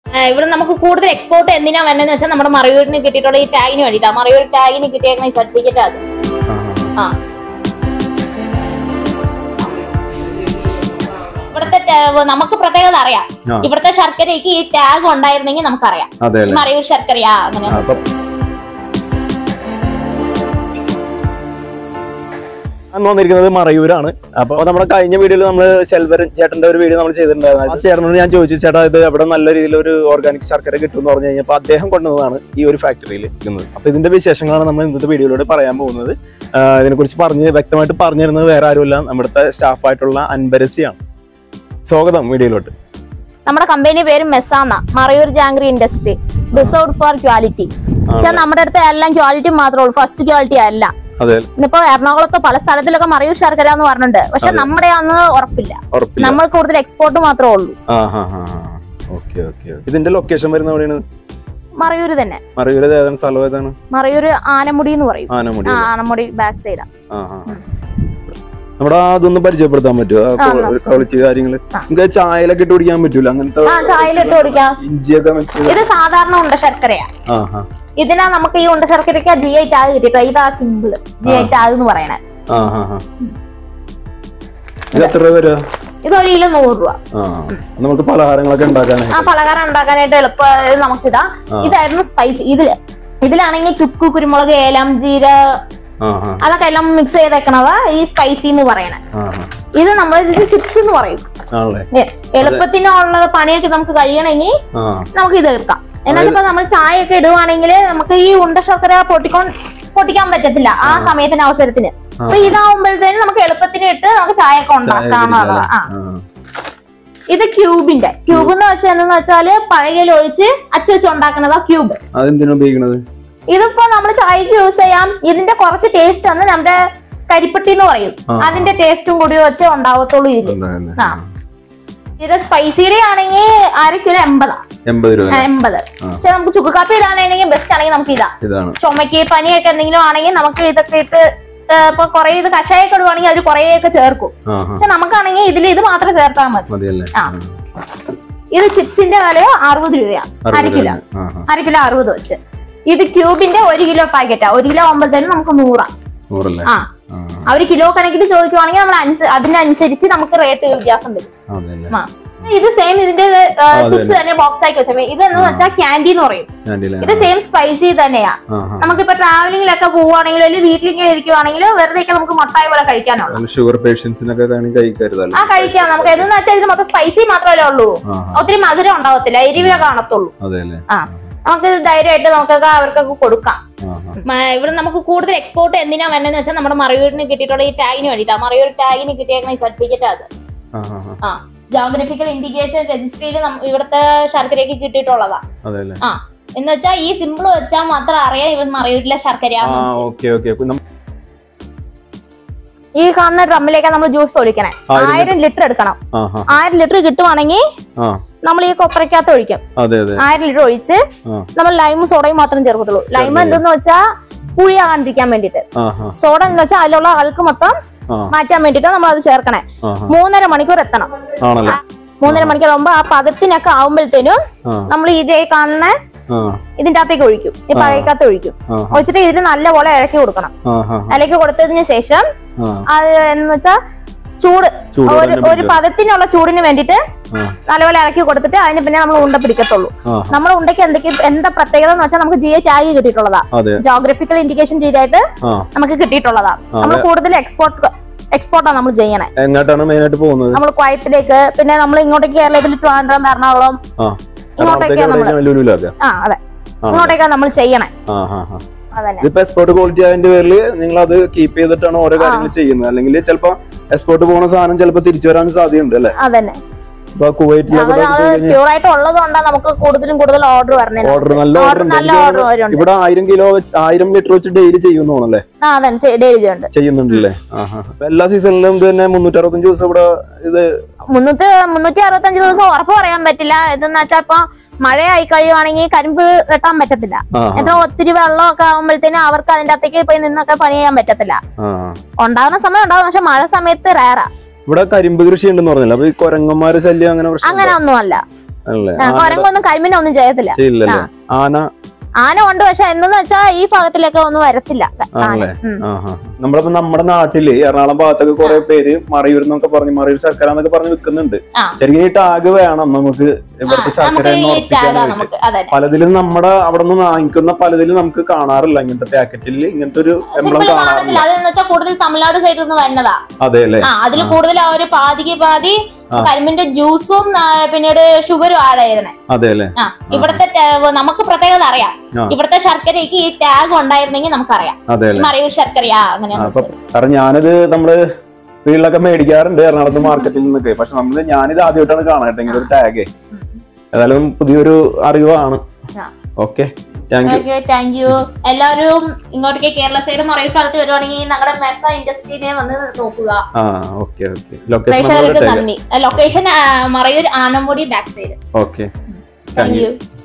ഏഹ് ഇവിടെ നമുക്ക് കൂടുതൽ എക്സ്പോർട്ട് എന്തിനാ വരുന്നതെന്ന് വെച്ചാൽ നമ്മുടെ മറയൂരിന് കിട്ടിയിട്ടുള്ള ഈ ടാഗിന് വേണ്ടിയിട്ടാ മറയൂർ ടാഗിന് കിട്ടിയേക്കുന്ന ഈ സർട്ടിഫിക്കറ്റ് അത് ആ ഇവിടുത്തെ ടാ- നമുക്ക് പ്രത്യേകത അറിയാം ആ. ഇവിടുത്തെ ശർക്കരയ്ക്ക് ഈ ടാഗ് ഉണ്ടായിരുന്നെങ്കിൽ നമുക്കറിയാം അതെ അല്ലേ മറയൂർ ശർക്കരയാ അങ്ങനെ അപ്പൊ അന്ന് വന്നിരിക്കുന്നത് മറയൂരാണ് അപ്പൊ നമ്മുടെ കഴിഞ്ഞ വീഡിയോയിൽ നമ്മൾ ശെൽവരൻ ചേട്ടന്റെ ഒരു വീഡിയോ നമ്മൾ ചെയ്തിട്ടുണ്ടായിരുന്നു ആ ചേട്ടനോട് ഞാൻ ചോദിച്ചു ചേട്ടാ ഇത് അവിടെ നല്ല രീതിയിൽ ഒരു ഓർഗാനിക് ശർക്കര കിട്ടും എന്ന് പറഞ്ഞു കഴിഞ്ഞപ്പോൾ അദ്ദേഹം കൊണ്ടുവന്നതാണ് ഈ ഒരു ഫാക്ടറിയിൽ ഇരിക്കുന്നത് അപ്പൊ ഇതിന്റെ വിശേഷങ്ങളാണ് നമ്മൾ ഇന്നത്തെ വീഡിയോയിലൂടെ പറയാൻ പോകുന്നത് ആഹ് ഇതിനെക്കുറിച്ച് പറഞ്ഞ് വ്യക്തമായിട്ട് പറഞ്ഞു തരുന്നത് വേറെ ആരുമില്ല നമ്മുടെ സ്റ്റാഫായിട്ടുള്ള അൻബരസിയാണ് സ്വാഗതം വീഡിയോയിലോട്ട് നമ്മുടെ കമ്പനി പേര് മെസ്സാന്ന Marayur jaggery industry resort for quality വെച്ചാൽ നമ്മുടെ അടുത്ത് എല്ലാം ക്വാളിറ്റി മാത്രമേ ഉള്ളൂ ഫസ്റ്റ് ക്വാളിറ്റി അല്ല അതെ ഇന്നിപ്പോ എറണാകുളത്തോ പല സ്ഥലത്തിലൊക്കെ മറയൂർ ശർക്കര എന്ന് പറഞ്ഞിട്ടുണ്ട് പക്ഷെ അതെ. നമ്മുടെ അന്ന് ഉറപ്പില്ല ഉറപ്പില്ല നമ്മൾ കൂടുതൽ എക്സ്പോർട്ട് മാത്രമേ ഉള്ളൂ ആ ഹാ ഹാ ഓക്കെ ഓക്കെ ഇതിന്റെ ലൊക്കേഷൻ വരുന്ന എവിടെയാണ് മറയൂര് തന്നെ മറയൂര് ഏതാണ് സ്ഥലം ഏതാണ് മറയൂര് ആനമുടി എന്ന് പറയും ആനമുടി ആ ആനമുടി ബാക്ക് സൈഡാ ആ, ആ, ആ. നമ്മുടെ അതൊന്ന് പരിചയപ്പെടുത്താൻ പറ്റുമോ ആ, ആ. ക്വാളിറ്റി കാര്യങ്ങള് ആ. നമുക്ക് ചായയിലൊക്കെ ഇട്ട് കുടിക്കാൻ പറ്റൂല അങ്ങനത്തെ ആ ചായയിലിട്ട് കുടിക്കാം ഇഞ്ചിയൊക്കെ മിക്സ് ഇത് സാധാരണ ഉണ്ട ശർക്കരയാ ആ ആ ഇതിനാ നമുക്ക് ഈ ഉണ്ട ശർക്കരയ്ക്ക് ജി ഐ ടാഗ് കിട്ടിട്ടോ ഇതാ സിമ്പിൾ ജി ഐ ടാഗ് എന്ന് പറയണേ ആ ആ ആ ഇത് എത്ര രൂപ വരിക ഇത് ഒരു കിലോ നൂറ് രൂപ ആ നമുക്ക് പലഹാരങ്ങളൊക്കെ ആ ഉണ്ടാക്കാനായിട്ട് പലഹാരം ഉണ്ടാക്കാനായിട്ട് എളുപ്പം ഇത് നമുക്കിതാ ആ. ഇതായിരുന്നു സ്പൈസി ഇതില് ഇതിലാണെങ്കിൽ ചുക്ക് കുരുമുളക് ഏലം ജീര ആ ആ അതൊക്കെ എല്ലാം മിക്സ് ചെയ്തേക്കണത് ഈ സ്പൈസി എന്ന് പറയണേ ആ ആ. ഇത് നമ്മൾ ഇത് ചിപ്സ് എന്ന് പറയും ആണല്ലേ ഏ, എളുപ്പത്തിനുള്ള പണിയൊക്കെ നമുക്ക് കഴിയണമെങ്കിൽ ആ നമുക്ക് ഇത് എടുക്കാം എന്നാൽ ഇപ്പൊ നമ്മൾ ചായ ഒക്കെ ഇടുവാണെങ്കിൽ നമുക്ക് ഈ ഉണ്ട ശർക്കര പൊട്ടിക്കോൺ പൊട്ടിക്കാൻ പറ്റത്തില്ല ആ സമയത്തിന് അവസരത്തിന് അപ്പൊ ഇതാവുമ്പോഴത്തേനും നമുക്ക് എളുപ്പത്തിന് ഇട്ട് നമുക്ക് ചായ ഒക്കെ ചായ ഉണ്ടാക്കാന്നുള്ളത് ആ ആ ഇത് ക്യൂബിന്റെ ക്യൂബ് എന്ന് വെച്ചാൽ എന്താന്ന് വെച്ചാല് പഴയയിൽ ഒഴിച്ച് അച്ചു വെച്ച് ഉണ്ടാക്കുന്നതാ ക്യൂബ് അതെന്തിനാ ഉപയോഗിക്കണത് ഇതിപ്പോ നമ്മൾ ചായക്ക് യൂസ് ചെയ്യാം ഇതിന്റെ കുറച്ച് ടേസ്റ്റ് ആണ് നമ്മുടെ കരിപ്പട്ടി എന്ന് പറയും ആ. അതിന്റെ ടേസ്റ്റും കൂടി വെച്ച് ഉണ്ടാവത്തുള്ളൂ ഇതിൽ അതല്ലേ. ആ. ഇത് സ്പൈസിയുടെ ആണെങ്കിൽ അര കിലോ എൺപതാ എൺപത് രൂപ ആ, എൺപത് പക്ഷെ നമുക്ക് ചുക്ക് കാപ്പി ഇടാനാണെങ്കിൽ ബെസ്റ്റ് ആണെങ്കിൽ നമുക്ക് ഇതാ ഇതാണ് ചുമക്ക് പനിയൊക്കെ എന്തെങ്കിലും ആണെങ്കിൽ നമുക്ക് ഇതൊക്കെ ഇട്ട് ഏ, ഇപ്പൊ കുറെ ഇത് കഷായൊക്കെ ഇടുവാണെങ്കിൽ അതിൽ കുറേയൊക്കെ ചേർക്കും ആ ആ പക്ഷെ നമുക്കാണെങ്കിൽ ഇതിൽ ഇത് മാത്രം ചേർത്താൽ മതി മതിയല്ലേ ആ. ഇത് ചിപ്സിന്റെ വില അറുപത് രൂപയാ അര അറുപത് കിലോ രൂപ. ആ ആ അര കിലോ അറുപത് വെച്ച് ഇത് ക്യൂബിന്റെ ഒരു കിലോ പാക്കറ്റാ ഒരു കിലോ ആകുമ്പോഴത്തേനും നമുക്ക് നൂറാ നൂറല്ലേ ആ ആ അവര് കിലോ കണക്കിന് ചോദിക്കുവാണെങ്കിൽ നമ്മൾ അനുസ- അതിനനുസരിച്ച് നമുക്ക് റേറ്റ് വ്യത്യാസം വരും അതെല്ലേ ആ. ഇത് സെയിം ഇതിന്റെ അതെ. ചിപ്സ് തന്നെ ബോക്സ് ആക്കി വെച്ചാൽ ഇത് എന്ന് വെച്ചാൽ ക്യാൻഡി എന്ന് പറയും ഞാനില്ലേ ഇത് സെയിം സ്പൈസി തന്നെയാ ആ ആ നമുക്കിപ്പോ ട്രാവലിംഗിലൊക്കെ പോവുകയാണെങ്കിലും അല്ലെങ്കിൽ വീട്ടിലേക്ക് ഇരിക്കുവാണെങ്കിലും വെറുതെ ഒക്കെ നമുക്ക് മുട്ടായി പോലെ കഴിക്കാനുള്ള ഷുഗർ പേഷ്യൻസിനൊക്കെ വേണമെങ്കിൽ കഴിക്കരുതല്ലോ ആ കഴിക്കാം നമുക്ക് എന്ന് വെച്ചാൽ ഇത് മൊത്തം സ്പൈസി മാത്രമല്ലേ ഉള്ളൂ ആ ആ. ഒത്തിരി മധുരം ഉണ്ടാവത്തില്ല എരിവിലെ കാണത്തുള്ളൂ അതെല്ലേ ആ നമുക്ക് ഇത് ധൈര്യമായിട്ട് നമുക്കൊക്കെ അവർക്കൊക്കെ കൊടുക്കാം ആ ആ മ- ഇവിടെ നമുക്ക് കൂടുതൽ എക്സ്പോർട്ട് എന്തിനാ വേണ്ടതെന്ന് വെച്ചാൽ നമ്മുടെ മറയൂരിന് കിട്ടിയിട്ടുള്ള ഈ ടാഗിന് വേണ്ടിയിട്ടാ മറയൂർ ടാഗിന് കിട്ടിയേക്കുന്ന ഈ സർട്ടിഫിക്കറ്റ് അത് ആ ആ ആ. ആ ജോഗ്രഫിക്കൽ ഇൻഡിക്കേഷൻ രജിസ്ട്രിയിൽ ഇവിടുത്തെ ശർക്കരയ്ക്ക് കിട്ടിയിട്ടുള്ളതാ അതെല്ലേ ആ എന്ന് വെച്ചാൽ ഈ സിമ്പിൾ വെച്ചാൽ മാത്രം അറിയാം ഇവൻ മറയൂരിലെ ആ ശർക്കരയാന്ന് വെച്ച്. ഓക്കെ ഓക്കെ ഈ കാണുന്ന ഡ്രമ്മിലേക്ക് നമ്മൾ ജ്യൂസ് ഒഴിക്കണേ ആയിരം ആയിരം ലിറ്റർ എടുക്കണം ആ ആ ആയിരം ലിറ്റർ കിട്ടുവാണെങ്കിൽ ആ നമ്മൾ ഈ കൊപ്പരക്കകത്ത് ഒഴിക്കും അതെ അതെ ആയിരം ലിറ്റർ ഒഴിച്ച് ആ നമ്മൾ ലൈമും സോഡയും മാത്രം ചേർക്കത്തുള്ളൂ ലൈം എന്തെന്ന് വെച്ചാൽ പുളിയാകാണ്ടിരിക്കാൻ വേണ്ടിയിട്ട് ആ ആ സോഡ എന്ന് വെച്ചാൽ അതിലുള്ള അഴുക്ക് മൊത്തം ആ മാറ്റാൻ വേണ്ടിയിട്ട് നമ്മൾ അത് ചേർക്കണേ ആ ആ. മൂന്നര മണിക്കൂർ എത്തണം ആണല്ലേ മൂന്നര മണിക്കൂർ ആകുമ്പോ ആ പദത്തിനൊക്കെ ആവുമ്പോഴത്തേനും ആ നമ്മൾ ഇതേ കാണുന്ന ആ ഇതിന്റെ അകത്തേക്ക് ഒഴിക്കും ഈ പഴയക്കകത്ത് ഒഴിക്കും ആ ഒഴിച്ചിട്ട് ഇതിന് നല്ലപോലെ ഇളക്കി കൊടുക്കണം ആ ആ ഇളക്കി കൊടുത്തതിന് ശേഷം ആ അത് എന്ന് വെച്ചാൽ ചൂട് ചൂട് ഒരു തന്നെ ഒരു പദത്തിനുള്ള ചൂടിന് വേണ്ടിയിട്ട് ആ നല്ലപോലെ ഇറക്കി കൊടുത്തിട്ട് അതിന് പിന്നെ നമ്മൾ ഉണ്ട പിടിക്കത്തുള്ളൂ ആ നമ്മുടെ ഉണ്ടയ്ക്ക് എന്തൊക്കെ എന്താ പ്രത്യേകത എന്ന് വെച്ചാൽ നമുക്ക് ജി എ ടാഗ് കിട്ടിയിട്ടുള്ളതാ അതെ ജോഗ്രഫിക്കൽ ഇൻഡിക്കേഷൻ ചെയ്തായിട്ട് ആ നമുക്ക് കിട്ടിയിട്ടുള്ളതാ നമ്മൾ കൂടുതൽ എക്സ്പോർട്ട് എക്സ്പോർട്ടാണ് നമ്മൾ ചെയ്യണേ എങ്ങോട്ടാണ് മെയിൻ ആയിട്ട് പോകുന്നത് നമ്മൾ കുവൈത്തിലേക്ക് പിന്നെ നമ്മൾ ഇങ്ങോട്ടേക്ക് കേരളത്തിൽ ട്രിവാൻഡ്രം എറണാകുളം ആ ഇങ്ങോട്ടേക്ക് എറണാകുളത്തേക്ക് എവിടേക്കാണ് ലുലുവിലാക്കുക ആ അതെ ആ ഇങ്ങോട്ടേക്കാണ് നമ്മൾ ചെയ്യണേ ആ ആ ആ അതന്നെ ഇതിപ്പോ എക്സ്പോർട്ട് ക്വാളിറ്റി ആയതിന്റെ പേരിൽ നിങ്ങൾ അത് കീപ്പ് ചെയ്തിട്ടാണ് ഓരോ കാര്യങ്ങൾ ചെയ്യുന്നത് അല്ലെങ്കിൽ ചിലപ്പോ എക്സ്പോർട്ട് പോകുന്ന സാധനം ചിലപ്പോ തിരിച്ചു വരാൻ സാധ്യതയുണ്ട് അല്ലെ അതന്നെ ഇപ്പൊ കുവൈറ്റിലൊക്കെ ഞങ്ങൾ പ്യൂർ ആയിട്ട് ഉള്ളത് കൊണ്ടാണ് നമുക്ക് കൂടുതലും കൂടുതൽ ഓർഡർ വരണേ ഓർഡർ നല്ല ഓർഡർ ഓർഡർ ഉണ്ട് നല്ല എനിക്ക് ഓർഡർ വരുന്നുണ്ട് ഇവിടെ ആയിരം കിലോ വെച്ച് ആയിരം ലിറ്റർ വെച്ച് ഡെയിലി ചെയ്യുന്നോണല്ലേ ആ അതന്നെ ഡെയിലി ചെയ്യുന്നുണ്ട് ചെയ്യുന്നുണ്ടല്ലേ ആഹാ. അപ്പൊ എല്ലാ സീസണിലും ഇത് തന്നെ മുന്നൂറ്റി അറുപത്തഞ്ച് ദിവസം ഇവിടെ ഇത് മുന്നൂറ്റി മുന്നൂറ്റി അറുപത്തഞ്ച് ദിവസം ഉറപ്പ് പറയാൻ പറ്റില്ല ഇതെന്ന് വെച്ചാൽ ഇപ്പൊ മഴയായി കഴിയുവാണെങ്കിൽ കരിമ്പ് വെട്ടാൻ പറ്റത്തില്ല ആ എത്ര ഒത്തിരി വെള്ളമൊക്കെ ആകുമ്പോഴത്തേനും അവർക്ക് അതിന്റെ അകത്തേക്ക് പോയി നിന്നൊക്കെ പണി ചെയ്യാൻ പറ്റത്തില്ല ആ ഉണ്ടാകുന്ന സമയം ഉണ്ടാവും പക്ഷെ മഴ സമയത്ത് റേറാ ഇവിടെ കരിമ്പ് കൃഷി ഉണ്ടെന്ന് പറഞ്ഞില്ല അപ്പൊ ഈ കൊരങ്ങന്മാര് ശല്യം അങ്ങനെ പ്രശ്നം അങ്ങനെ ഒന്നുമല്ല അല്ലേ ആ, കുരങ്ങൊന്നും കരിമിനൊന്നും ചെയ്യത്തില്ല ചെയ്യില്ലല്ലേ ആന ആന ഉണ്ട് പക്ഷെ എന്തെന്ന് വെച്ചാ ഈ ഭാഗത്തിലൊക്കെ ഒന്നും വരത്തില്ല ആന ആണല്ലേ ഉം. ആഹാ. നമ്മളിപ്പോ നമ്മുടെ നാട്ടില് എറണാകുളം ഭാഗത്തൊക്കെ കുറെ പേര് മറയൂർ എന്നൊക്കെ പറഞ്ഞ് മറയൂർ ശർക്കര എന്നൊക്കെ പറഞ്ഞ് വിൽക്കുന്നുണ്ട് ആ. ശരിക്കും ഈ ടാഗ് വേണം നമുക്ക് ആ, ഇവിടുത്തെ ശർക്കര നമുക്ക് എന്ന് ഈ ഉറപ്പിക്കാൻ ടാഗാ വേണ്ടി. നമുക്ക് അതെ പലതിലും നമ്മുടെ അവിടെ നിന്ന് വാങ്ങിക്കുന്ന പലതിലും നമുക്ക് കാണാറില്ല ഇങ്ങനത്തെ പാക്കറ്റിൽ ഇങ്ങനത്തെ ഒരു എംബ്ലം സിമ്പിൾ കാണാറില്ല കാണത്തില്ല അതെന്ന് വെച്ചാൽ കൂടുതൽ തമിഴ്നാട് സൈഡിൽ നിന്ന് വരുന്നതാ അതെ അല്ലേ ആ അതിൽ കൂടുതൽ ആ ഒരു പാതിക്ക് പാതി ആ. കരിമ്പിന്റെ ജ്യൂസും ആ, പിന്നീട് ഷുഗറും ആഡ് ചെയ്തേ അതെ അല്ലേ ആ ഇവിടുത്തെ ടാ- നമുക്ക് പ്രത്യേകത അറിയാം ആ. ഇവിടുത്തെ ശർക്കരയ്ക്ക് ഈ ടാഗ് ഉണ്ടായിരുന്നെങ്കിൽ നമുക്കറിയാം അതെ ഈ അല്ലേ മറയൂർ ശർക്കരയാ അങ്ങനെയാന്ന് അപ്പൊ വെച്ചാൽ. കാരണം ഞാനിത് നമ്മള് വീട്ടിലൊക്കെ മേടിക്കാറുണ്ട് എറണാകുളത്ത് മാർക്കറ്റിൽ നിന്നൊക്കെ പക്ഷെ നമ്മള് ഞാനിത് ആദ്യമായിട്ടാണ് കാണട്ടെ ഇങ്ങനെ ഒരു ടാഗ് ഏതായാലും പുതിയൊരു അറിവാണ് ആ. Okay thank you okay thank you എല്ലാവരും ഇങ്ങോട്ടേക്ക് കേരള സൈഡ് മറയൂർ ഭാഗത്ത് വരുവാണെങ്കിൽ ഞങ്ങളുടെ മെസ്സ ഇൻഡസ്ട്രീനെ വന്ന് നോക്കുക ആ ഓക്കെ ഓക്കെ ലൊക്കേഷൻ പ്രേക്ഷകർക്ക് നന്ദി location Marayur Anamudi back side okay thank U